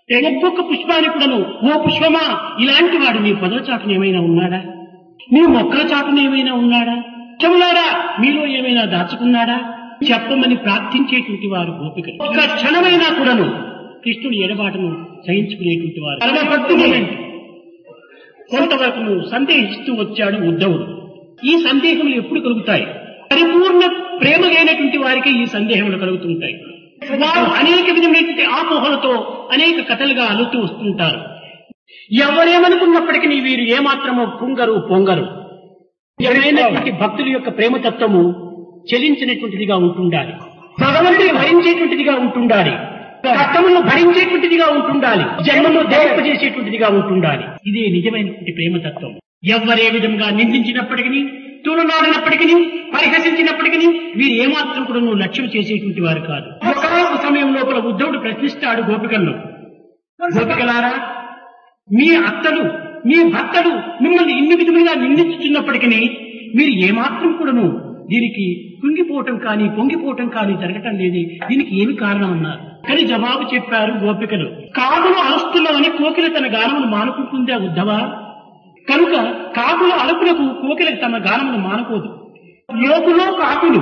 ఒక్కొక్క పుష్పాన్ని కూడాను ఓ పుష్పమా ఇలాంటి వాడు నీ పదవ చాటున ఏమైనా ఉన్నాడా నీ మొక్కల చాటున ఏమైనా ఉన్నాడా చెవులారా మీలో ఏమైనా దాచుకున్నాడా చెప్పమని ప్రార్థించేటువంటి వారు గోపికలు ఒక క్షణమైనా కూడాను కృష్ణుడి ఎడబాటును సహించుకునేటువంటి వారు పరమభక్తుని కొంతవరకు సందేహిస్తూ వచ్చాడు ఉద్ధవుడు ఈ సందేహములు ఎప్పుడు కలుగుతాయి పరిపూర్ణ ప్రేమ లేనటువంటి వారికి ఈ సందేహములు కలుగుతుంటాయి వారు అనేక విధమైనటువంటి ఆపోహలతో అనేక కథలుగా అలుతూ వస్తుంటారు ఎవరేమనుకున్నప్పటికీ వీరు ఏమాత్రమో పుంగరు పొంగరు ఎవరైనటువంటి భక్తుల యొక్క ప్రేమతత్వము చెలించినటువంటిదిగా ఉంటుండాలి భగవంతుని భరించేటువంటిదిగా ఉంటుండాలి కష్టములను భరించేటువంటిదిగా ఉంటుండాలి జన్మను దేవపజేసేటువంటిదిగా ఉంటుండాలి ఇదే నిజమైనటువంటి ప్రేమతత్వం ఎవరే విధంగా నిందించినప్పటికీ తూలనాడినప్పటికీ పరిహసించినప్పటికీ వీరు ఏమాత్రం కూడా నువ్వు లక్ష్యం చేసేటువంటి వారు కాదు ఒక సమయం లోపల ఉద్ధవుడు ప్రశ్నిస్తాడు గోపికలను గోపికలారా మీ అత్తలు మీ భర్తలు మిమ్మల్ని ఇన్ని విధములుగా నిందించుతున్నప్పటికీ మీరు ఏమాత్రం కూడాను దీనికి కుంగిపోవటం కానీ పొంగిపోవటం కానీ జరగటం లేదు దీనికి ఏమి కారణం అన్నారు కానీ జవాబు చెప్పారు గోపికలు కాకులు అలస్తున్నామని కోకిల తన గానమును మానుకుంటుందా ఉద్ధవా కనుక కాకుల అలుపులకు కోకిల తమ గానమును మానుకోదు యోగులో కాకులు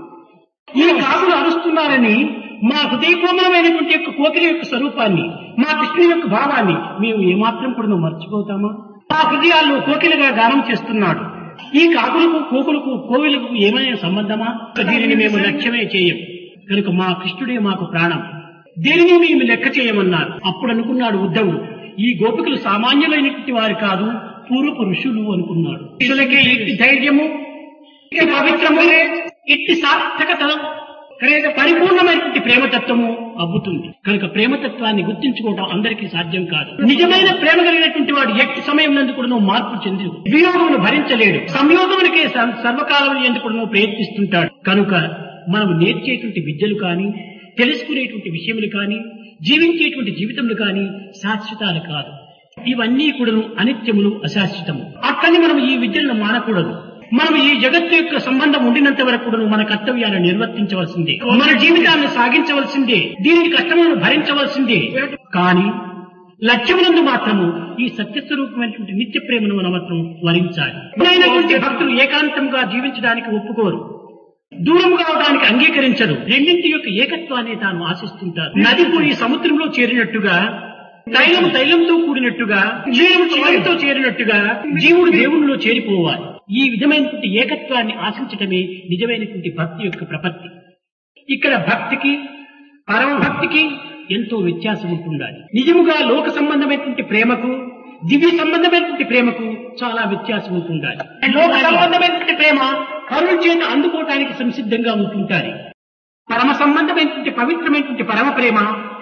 ఈ కాకులు అరుస్తున్నారని మా హృదయకోమలమైనటువంటి యొక్క కోకిల యొక్క స్వరూపాన్ని మా కృష్ణుని యొక్క భావాన్ని మేము ఏమాత్రం కూడా నువ్వు మర్చిపోతామా మా హృదయాల్లో కోకిలగా గానం చేస్తున్నాడు ఈ కాకులకు కోకులకు కోవిలకు ఏమైనా సంబంధమా దీనిని మేము లక్ష్యమే చేయం కనుక మా కృష్ణుడే మాకు ప్రాణం దీనిని మేము లెక్క చేయమన్నారు అప్పుడు అనుకున్నాడు ఉద్ధవుడు ఈ గోపికలు సామాన్యులైనటువంటి వారు కాదు పూర్వపు ఋషులు అనుకున్నాడు ఋషులకే ఇట్టి ధైర్యము ఇట్టి పవిత్రము ఇట్టి సార్థకతను కనుక పరిపూర్ణమైనటువంటి ప్రేమతత్వము అబ్బుతుంది కనుక ప్రేమతత్వాన్ని గుర్తించుకోవడం అందరికీ సాధ్యం కాదు నిజమైన ప్రేమ కలిగినటువంటి వాడు ఎట్టి సమయం నందు కూడా నువ్వు మార్పు చెంది వియోగమును భరించలేడు సంయోగమునికే స- సర్వకాలం ఎందుకు నువ్వు ప్రయత్నిస్తుంటాడు కనుక మనం నేర్చేటువంటి విద్యలు కానీ తెలుసుకునేటువంటి విషయములు కానీ జీవించేటువంటి జీవితములు కానీ శాశ్వతాలు కాదు ఇవన్నీ కూడాను అనిత్యములు అశాశ్వతము అక్కని మనం ఈ విద్యలను మానకూడదు మనం ఈ జగత్తు యొక్క సంబంధం ఉండినంత వరకు కూడాను మన కర్తవ్యాలను నిర్వర్తించవలసిందే మన జీవితాన్ని సాగించవలసిందే దీనికి కష్టములను భరించవలసిందే కానీ లక్ష్యమునందు మాత్రము ఈ సత్యస్వరూపమైనటువంటి నిత్య ప్రేమను మనం మాత్రం వరించాలి అయినటువంటి భక్తులు ఏకాంతంగా జీవించడానికి ఒప్పుకోరు దూరం కావడానికి అంగీకరించరు రెండింటి యొక్క ఏకత్వాన్ని తాను ఆశిస్తుంటారు నది పోయి సముద్రంలో చేరినట్టుగా తైలం తైలంతో కూడినట్టుగా నీరు చివరితో చేరినట్టుగా జీవుడు దేవునిలో చేరిపోవాలి ఈ విధమైనటువంటి ఏకత్వాన్ని ఆశించటమే నిజమైనటువంటి భక్తి యొక్క ప్రపత్తి ఇక్కడ భక్తికి పరమ భక్తికి ఎంతో వ్యత్యాసం ఉంటుండాలి నిజముగా లోక సంబంధమైనటువంటి ప్రేమకు దివ్య సంబంధమైనటువంటి ప్రేమకు చాలా వ్యత్యాసం ఉంటుండాలి లోక సంబంధమైనటువంటి ప్రేమ కరుణ చేత అందుకోవటానికి సంసిద్ధంగా ఉంటుంటారు పరమ సంబంధమైనటువంటి పవిత్రమైనటువంటి పరమ ప్రేమ